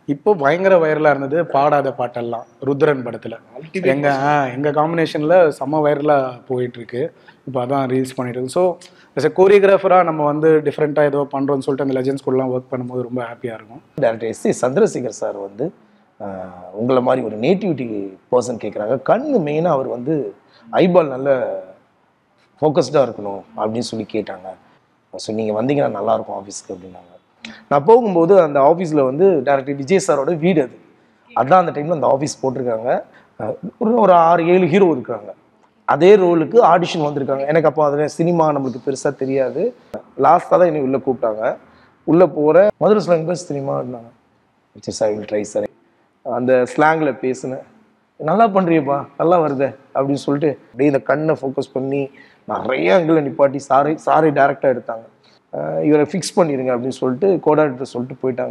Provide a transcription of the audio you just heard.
இப்போ பயங்கர வைரலா இருந்தது பாடாத பாட்டெல்லாம் ருத்ரன் படத்துல எங்க ஆ, எங்க காம்பினேஷன்ல செம்ம வைரலா போயிட்டு இருக்கு இப்போ அதான் ரீல்ஸ் பண்ணிட்டு இருக்கு ஸோ எஸ் எ கோரியோகிராஃபராக நம்ம வந்து டிஃப்ரெண்ட்டாக ஏதோ பண்றோம்னு சொல்லிட்டு அந்த லெஜன்ஸ் கூடலாம் ஒர்க் பண்ணும்போது ரொம்ப ஹாப்பியா இருக்கும் director S C Chandrasekhar sir வந்து ஆஹ், உங்களை மாதிரி ஒரு நேட்டிவிட்டி பர்சன் கேட்குறாங்க கண்ணு மெயினாக அவர் வந்து ஐபால் நல்ல ஃபோக்கஸ்டாக இருக்கணும் அப்படின்னு சொல்லி கேட்டாங்க ஸோ நீங்கள் வந்தீங்கன்னா நல்லாயிருக்கும் ஆஃபீஸ்க்கு அப்படின்னாங்க நான் போகும்போது அந்த ஆஃபீஸில் வந்து டேரக்டர் விஜய் சாரோட வீடு அது அதான் அந்த டைமில் அந்த ஆஃபீஸ் போட்டிருக்காங்க அஹ் ஒரு ஒரு ஆறு ஏழு ஹீரோ இருக்காங்க அதே ரோலுக்கு ஆடிஷன் வந்திருக்காங்க எனக்கு அப்போ அதில் சினிமா நம்மளுக்கு பெருசாக தெரியாது லாஸ்ட்டாக தான் என்னை உள்ளே கூப்பிட்டாங்க உள்ளே போகிற மதுரை ஸ்லாங் பஸ் சினிமா இருந்தாங்க Vijay sir will try sir அந்த ஸ்லாங்கில் பேசினேன் நல்லா பண்ணுறியப்பா நல்லா வருதே அப்படின்னு சொல்லிட்டு அப்படியே இந்த கண்ணை ஃபோக்கஸ் பண்ணி நிறைய அங்கிள் நிப்பாட்டி சாரி சாரி டேரெக்டாக எடுத்தாங்க அஹ் இவரை ஃபிக்ஸ் பண்ணிடுங்க அப்படின்னு சொல்லிட்டு கோடாக்டர் சொல்லிட்டு போயிட்டாங்க